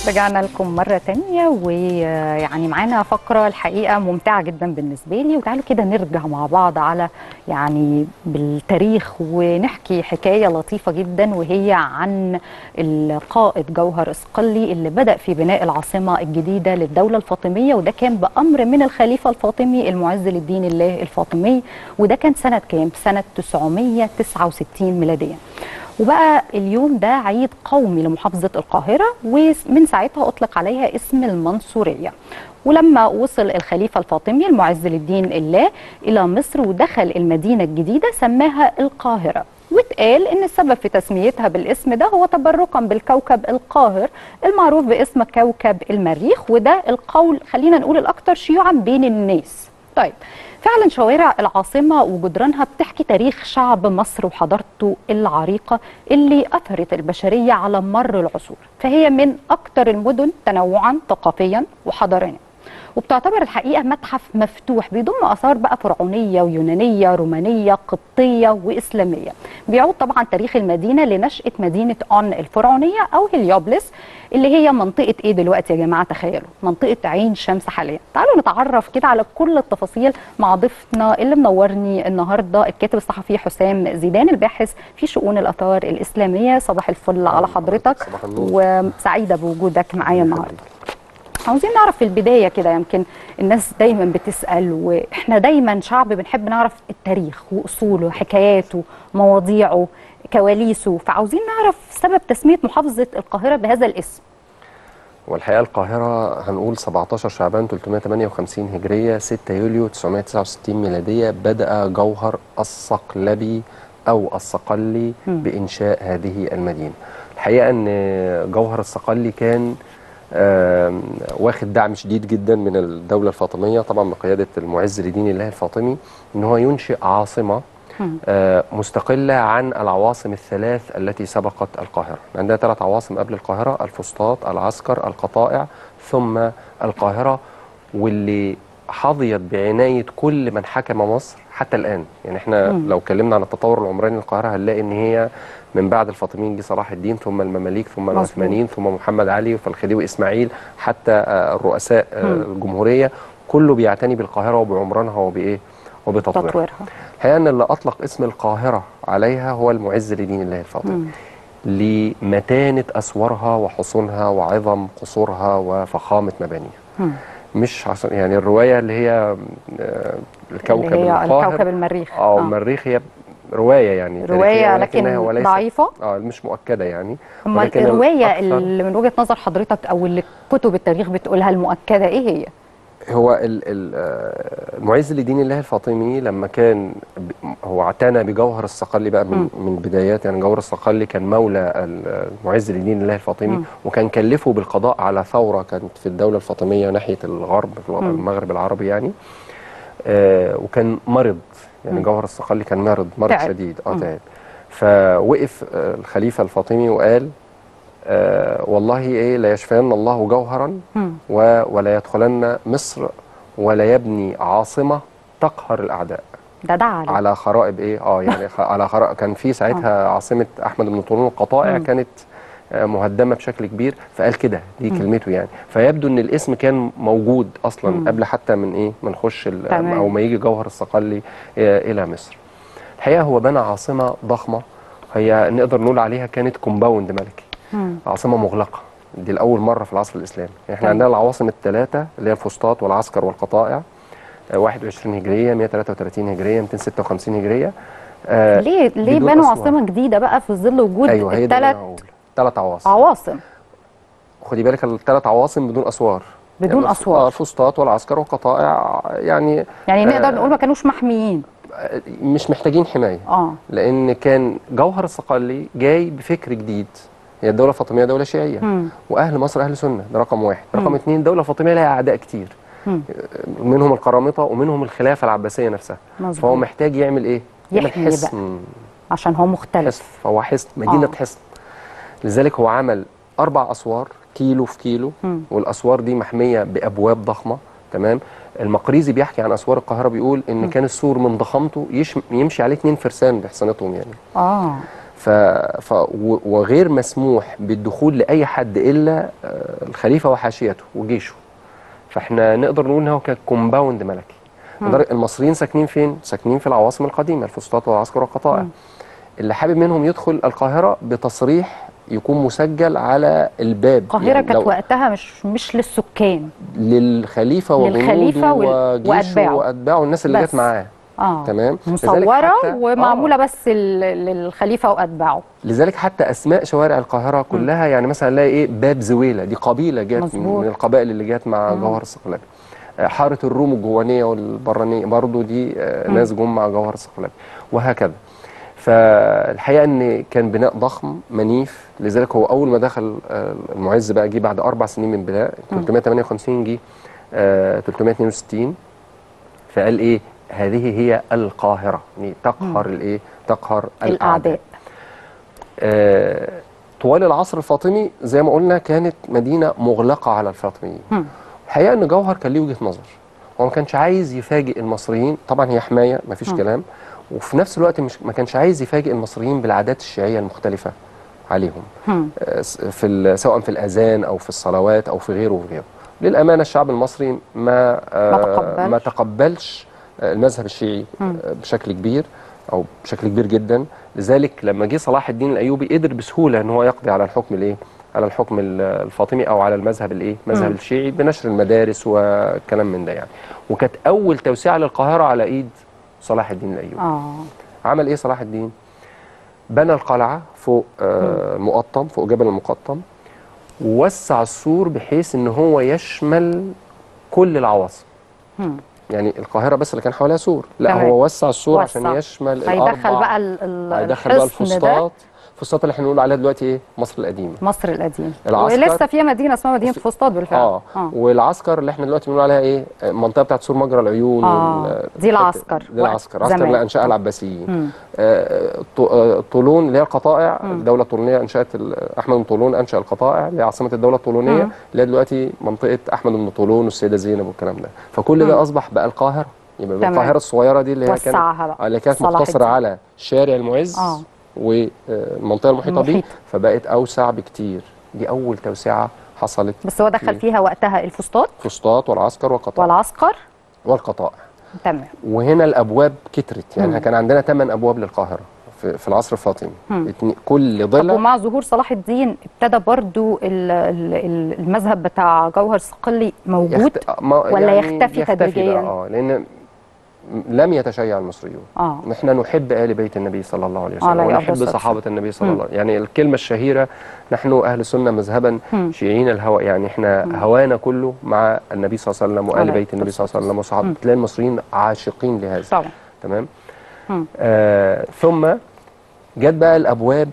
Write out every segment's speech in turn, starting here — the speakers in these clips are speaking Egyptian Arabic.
رجعنا لكم مرة تانية ويعني معانا فقرة الحقيقة ممتعة جدا بالنسبة لي وتعالوا كده نرجع مع بعض على يعني بالتاريخ ونحكي حكاية لطيفة جدا وهي عن القائد جوهر اسقلي اللي بدأ في بناء العاصمة الجديدة للدولة الفاطمية وده كان بأمر من الخليفة الفاطمي المعز للدين الله الفاطمي وده كان سنة كام؟ سنة 969 ميلاديا وبقى اليوم ده عيد قومي لمحافظة القاهرة ومن ساعتها أطلق عليها اسم المنصورية ولما وصل الخليفة الفاطمي المعز للدين الله إلى مصر ودخل المدينة الجديدة سماها القاهرة واتقال ان السبب في تسميتها بالاسم ده هو تبركا بالكوكب القاهر المعروف باسم كوكب المريخ وده القول خلينا نقول الاكثر شيوعا بين الناس طيب فعلا شوارع العاصمة وجدرانها بتحكي تاريخ شعب مصر وحضارته العريقة اللي أثرت البشرية على مر العصور فهي من أكثر المدن تنوعا ثقافيا وحضاريا وبتعتبر الحقيقه متحف مفتوح بيضم اثار بقى فرعونيه ويونانيه رومانيه قبطيه واسلاميه بيعود طبعا تاريخ المدينه لنشاه مدينه اون الفرعونيه او هليوبلس اللي هي منطقه ايه دلوقتي يا جماعه تخيلوا منطقه عين شمس حاليا تعالوا نتعرف كده على كل التفاصيل مع ضيفنا اللي منورني النهارده الكاتب الصحفي حسام زيدان الباحث في شؤون الاثار الاسلاميه صباح الفل على حضرتك صباح النور. وسعيده بوجودك معايا النهارده عاوزين نعرف في البداية كده يمكن الناس دايما بتسأل وإحنا دايما شعب بنحب نعرف التاريخ وأصوله حكاياته مواضيعه كواليسه فعاوزين نعرف سبب تسمية محافظة القاهرة بهذا الاسم والحقيقه القاهره هنقول 17 شعبان 358 هجريه 6 يوليو 969 ميلاديه بدا جوهر الصقلبي او الصقلي بانشاء هذه المدينه. الحقيقه ان جوهر الصقلي كان آم، واخد دعم شديد جدا من الدوله الفاطميه طبعا بقياده المعز لدين الله الفاطمي ان هو ينشئ عاصمه آه، مستقله عن العواصم الثلاث التي سبقت القاهره. عندنا ثلاث عواصم قبل القاهره الفسطاط، العسكر، القطائع ثم القاهره واللي حظيت بعنايه كل من حكم مصر حتى الان، يعني احنا مم. لو اتكلمنا عن التطور العمراني للقاهره هنلاقي ان هي من بعد الفاطميين جه صلاح الدين ثم المماليك ثم مظبوط. العثمانيين ثم محمد علي وفالخديوي اسماعيل حتى آه، الرؤساء آه، مم. الجمهوريه كله بيعتني بالقاهره وبعمرانها وبايه؟ وبتطويرها. تطويرها الحقيقه ان اللي اطلق اسم القاهره عليها هو المعز لدين الله الفاطمي مم. لمتانه اسوارها وحصونها وعظم قصورها وفخامه مبانيها مم. مش عشان يعني الروايه اللي هي آه، الكوكب اللي هي القاهر الكوكب المريخ اه المريخ هي روايه يعني رواية تاريخية لكن ولكنها وليست- ضعيفة اه مش مؤكده يعني أما ولكن الرواية الأكثر- اللي من وجهة نظر حضرتك أو اللي كتب التاريخ بتقولها المؤكدة إيه هي؟ هو ال- ال- آه، المعز لدين الله الفاطمي لما كان ب- هو اعتنى بجوهر الصقلي بقى من من البدايات يعني جوهر الصقلي كان مولى ال- المعز لدين الله الفاطمي مم. وكان كلفه بالقضاء على ثوره كانت في الدوله الفاطميه ناحيه الغرب في مم. المغرب العربي يعني آه وكان مرض يعني مم. جوهر الصقلي كان مرض مرض تعب. شديد اه مم. تعب فوقف آه، الخليفه الفاطمي وقال آه والله ايه لا يشفين الله جوهرا مم. و- ولا يدخلن مصر ولا يبني عاصمه تقهر الاعداء ده دعا عليه. على خرائب ايه اه يعني خ- على خرائب كان في ساعتها عاصمه احمد بن طولون القطائع مم. كانت آه، مهدمه بشكل كبير فقال كده دي مم. كلمته يعني فيبدو ان الاسم كان موجود اصلا مم. قبل حتى من ايه ما نخش ال- تمام. او ما يجي جوهر الصقلي آه، الى مصر الحقيقه هو بنى عاصمه ضخمه هي نقدر نقول عليها كانت كومباوند ملكي مم. عاصمه مغلقه دي لاول مره في العصر الاسلامي يعني احنا تمام. عندنا العواصم الثلاثه اللي هي الفسطاط والعسكر والقطائع آه، 21 هجريه 133 هجريه 256 هجريه آه، ليه ليه بدون بنوا أسوار. عاصمة جديدة بقى في ظل وجود ايوه هي ده اللي الثلاث أنا هقوله. ثلاث عواصم عواصم خدي بالك الثلاث عواصم بدون اسوار بدون يعني أسوار. اه الفسطاط والعسكر والقطائع يعني يعني آه، نقدر نقول ما كانوش محميين آه، مش محتاجين حمايه اه لان كان جوهر الصقلي جاي بفكر جديد هي الدوله الفاطميه دوله شيعيه مم. واهل مصر اهل سنه ده رقم واحد رقم مم. اثنين الدوله الفاطميه لها اعداء كتير مم. منهم القرامطه ومنهم الخلافه العباسيه نفسها فهو مظبوط محتاج يعمل ايه؟ يعمل يحمي حصن عشان هو مختلف حصن فهو حصن مدينه آه. حصن لذلك هو عمل اربع اسوار كيلو في كيلو مم. والاسوار دي محميه بابواب ضخمه تمام المقريزي بيحكي عن اسوار القاهره بيقول ان كان السور من ضخامته يش- يمشي عليه اتنين فرسان بحصانتهم يعني اه ف... ف... و- وغير مسموح بالدخول لاي حد الا آه، الخليفه وحاشيته وجيشه فاحنا نقدر نقول ان هو كان كومباوند ملكي لدرجة المصريين ساكنين فين ساكنين في العواصم القديمه الفسطاط والعسكر والقطائع مم. اللي حابب منهم يدخل القاهره بتصريح يكون مسجل على الباب القاهره يعني كانت لو- وقتها مش مش للسكان للخليفه للخليفة وجنوده وال- وجيشه وأتباعه. واتباعه الناس اللي بس. جت معاه اه تمام لذلك مصوره حتى- ومعموله آه. بس ال- للخليفه واتباعه لذلك حتى اسماء شوارع القاهره كلها يعني مثلا نلاقي ايه باب زويله دي قبيله جت من, مظبوط. من القبائل اللي جت مع جوهر الصقلبي آه، حاره الروم الجوانيه والبرانيه برضو دي آه، ناس جم مع جوهر الصقلبي وهكذا فالحقيقه ان كان بناء ضخم منيف لذلك هو اول ما دخل آه، المعز بقى جه بعد اربع سنين من بناء 358 جه آه، 362 فقال ايه هذه هي القاهره يعني تقهر الايه تقهر الاعداء آه، طوال العصر الفاطمي زي ما قلنا كانت مدينه مغلقه على الفاطميين هم. الحقيقه ان جوهر كان ليه وجهه نظر هو ما كانش عايز يفاجئ المصريين طبعا هي حمايه ما فيش كلام وفي نفس الوقت مش ما كانش عايز يفاجئ المصريين بالعادات الشيعيه المختلفه عليهم هم. آه، س- في ال- سواء في الاذان او في الصلوات او في غيره وفي غيره للامانه الشعب المصري ما آه، ما تقبلش. ما تقبلش آه، المذهب الشيعي آه، بشكل كبير او بشكل كبير جدا لذلك لما جه صلاح الدين الايوبي قدر بسهوله ان هو يقضي على الحكم الايه على الحكم ال- الفاطمي او على المذهب الايه المذهب الشيعي بنشر المدارس وكلام من ده يعني وكانت اول توسعه للقاهره على ايد صلاح الدين الايوبي اه عمل ايه صلاح الدين بنى القلعه فوق آه مقطم فوق جبل المقطم ووسع السور بحيث ان هو يشمل كل العواصم هم. يعني القاهره بس اللي كان حواليها سور لا تمام. هو وسع السور عشان وسع. يشمل هيدخل الاربع بقى ال- ال- هيدخل بقى الحصن ده الفسطاط الفسطاط اللي احنا بنقول عليها دلوقتي ايه مصر القديمه مصر القديم العسكر. ولسه فيها مدينه اسمها مدينه فسطاط بالفعل اه, والعسكر اللي احنا دلوقتي بنقول عليها ايه المنطقه بتاعت سور مجرى العيون آه، وال- دي العسكر. دي العسكر وقت عسكر زمان. اللي انشاها العباسيين مم. آه، ط- آه، طولون اللي هي القطائع الدوله الطولونيه انشات ال- احمد بن طولون انشا القطائع اللي هي عاصمه الدوله الطولونيه مم. اللي هي دلوقتي منطقه احمد بن طولون والسيده زينب والكلام ده فكل ده اصبح بقى القاهره يبقى تمام. القاهره الصغيره دي اللي هي كانت وسعها بقى آه، اللي كانت صلاح مقتصره الدين. على شارع المعز آه. والمنطقه المحيطه بيه المحيط. فبقت اوسع بكتير دي اول توسعه حصلت بس هو دخل في فيها وقتها الفسطاط فسطاط والعسكر والقطائع والعسكر والقطائع تمام وهنا الابواب كترت يعني مم. كان عندنا ثمان ابواب للقاهره في, في العصر الفاطمي مم. اتنين- كل طب ضلع ومع ظهور صلاح الدين ابتدى برضو ال- ال- ال- المذهب بتاع جوهر الصقلي موجود يخت... ما ولا يعني يختفي تدريجياً؟ بقى، اه لان لم يتشيع المصريون اه نحن نحب ال بيت النبي صلى الله عليه وسلم عليه أفضل ونحب الصلاة صحابه النبي صلى مم. الله عليه وسلم يعني الكلمه الشهيره نحن اهل السنه مذهبا مم. شيعين الهوى يعني احنا هوانا كله مع النبي صلى الله عليه وسلم وال عليه بيت النبي صلى الله عليه وسلم وصحابه مم. تلاقي المصريين عاشقين لهذا طبعا تمام مم. آه ثم جت بقى الابواب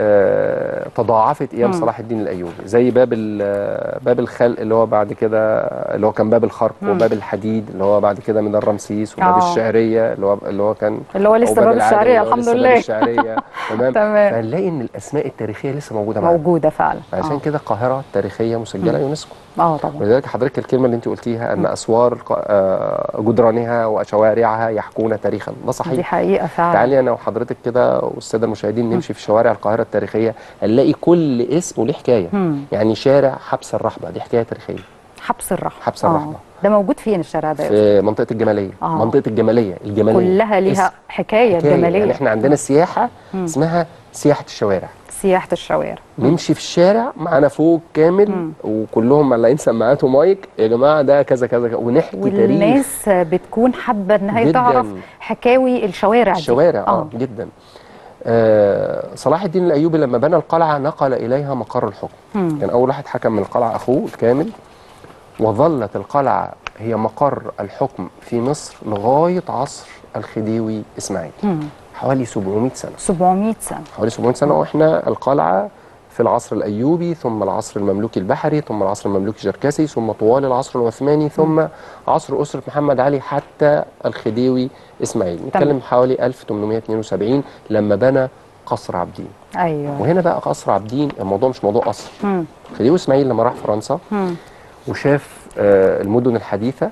آه تضاعفت ايام مم. صلاح الدين الايوبي زي باب ال- باب الخلق اللي هو بعد كده اللي هو كان باب الخرق مم. وباب الحديد اللي هو بعد كده من الرمسيس وباب آه. الشعريه اللي هو اللي هو كان اللي هو أو لسه باب العادل الشعريه اللي هو الحمد لسه باب لله الشعريه تمام تمام. فنلاقي ان الاسماء التاريخيه لسه موجوده معانا موجوده فعلا عشان اه, كده القاهره تاريخيه مسجله يونسكو آه طبعا ولذلك حضرتك الكلمه اللي انت قلتيها ان اسوار ق- آه، جدرانها وشوارعها يحكون تاريخا ده صحيح دي حقيقه فعلا تعالي انا وحضرتك كده والساده المشاهدين نمشي في شوارع القاهره التاريخيه هنلاقي كل اسم وليه حكايه مم. يعني شارع حبس الرحبه دي حكايه تاريخيه حبس الرحمه حبس آه. الرحمة. ده موجود فين الشارع ده يا أستاذ؟ في منطقه الجماليه آه. منطقه الجماليه الجماليه كلها ليها اسم حكايه حكاية. جماليه يعني احنا عندنا سياحه مم. اسمها سياحه الشوارع سياحه الشوارع نمشي في الشارع معانا فوق كامل مم. وكلهم ملاقين سماعات ومايك يا جماعه ده كذا كذا كذا ونحكي تاريخ والناس بتكون حابه ان هي جداً. تعرف حكاوي الشوارع دي الشوارع اه, اه جدا آه صلاح الدين الايوبي لما بنى القلعه نقل اليها مقر الحكم مم. كان اول واحد حكم من القلعه اخوه الكامل وظلت القلعه هي مقر الحكم في مصر لغايه عصر الخديوي اسماعيل مم. حوالي 700 سنه 700 سنه حوالي 700 سنه واحنا القلعه في العصر الايوبي ثم العصر المملوكي البحري ثم العصر المملوكي الجركسي ثم طوال العصر العثماني ثم عصر اسره محمد علي حتى الخديوي اسماعيل نتكلم حوالي 1872 لما بنى قصر عابدين ايوه وهنا بقى قصر عابدين الموضوع مش موضوع قصر مم. الخديوي اسماعيل لما راح فرنسا مم. وشاف آه، المدن الحديثه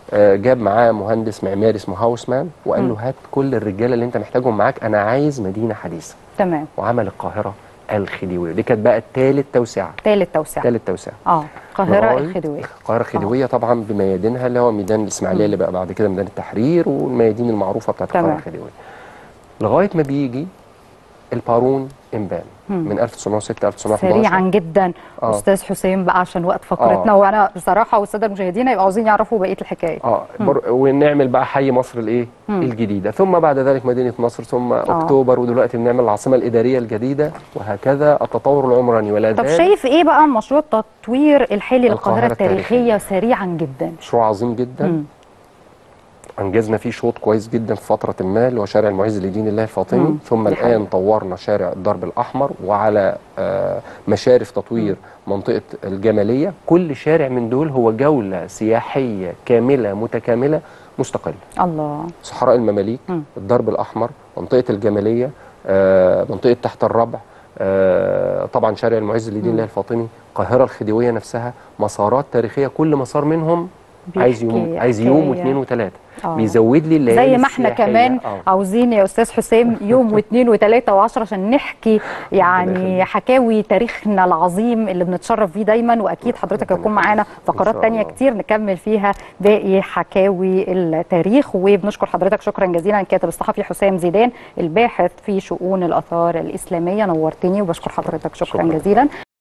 آه، جاب معاه مهندس معماري اسمه هاوسمان وقال له مم. هات كل الرجاله اللي انت محتاجهم معاك انا عايز مدينه حديثه تمام وعمل القاهره الخديويه دي كانت بقى ثالث توسعه ثالث توسعه ثالث توسعه اه القاهره لغاية- الخديويه القاهره الخديويه طبعا بميادينها اللي هو ميدان الاسماعيليه اللي بقى بعد كده ميدان التحرير والميادين المعروفه بتاعت القاهره تمام. الخديويه لغايه ما بيجي البارون امبان مم. من 1906 1911 سريعا جدا آه. استاذ حسين بقى عشان وقت فقرتنا آه. وانا بصراحه والساده المشاهدين هيبقوا عاوزين يعرفوا بقيه الحكايه اه بر... ونعمل بقى حي مصر الايه مم. الجديده ثم بعد ذلك مدينه نصر ثم اكتوبر ودلوقتي بنعمل العاصمه الاداريه الجديده وهكذا التطور العمراني ولا طب زال شايف ايه بقى مشروع التطوير الحالي للقاهره القاهرة التاريخيه سريعا جدا مشروع عظيم جدا مم. انجزنا فيه شوط كويس جدا في فتره ما اللي هو شارع المعز لدين الله الفاطمي مم. ثم دي الان حقيقة. طورنا شارع الدرب الاحمر وعلى آه، مشارف تطوير منطقه الجماليه كل شارع من دول هو جوله سياحيه كامله متكامله مستقله الله صحراء المماليك مم. الدرب الاحمر منطقه الجماليه آه، منطقه تحت الربع آه، طبعا شارع المعز لدين الله الفاطمي القاهره الخديويه نفسها مسارات تاريخيه كل مسار منهم عايز يوم بيحكي عايز يوم حكاية. واثنين وثلاثه آه. بيزود لي الليالي زي ما احنا السياحية. كمان آه. عاوزين يا استاذ حسام يوم واثنين وثلاثه وعشرة عشان نحكي يعني يخليك. حكاوي تاريخنا العظيم اللي بنتشرف بيه دايما واكيد حضرتك ربنا هيكون معانا يخليك. إن فقرات شاء تانية الله. كتير نكمل فيها باقي حكاوي التاريخ وبنشكر حضرتك شكرا جزيلا الكاتب الصحفي حسام زيدان الباحث في شؤون الاثار الاسلاميه نورتني وبشكر حضرتك شكرا, شكراً. جزيلا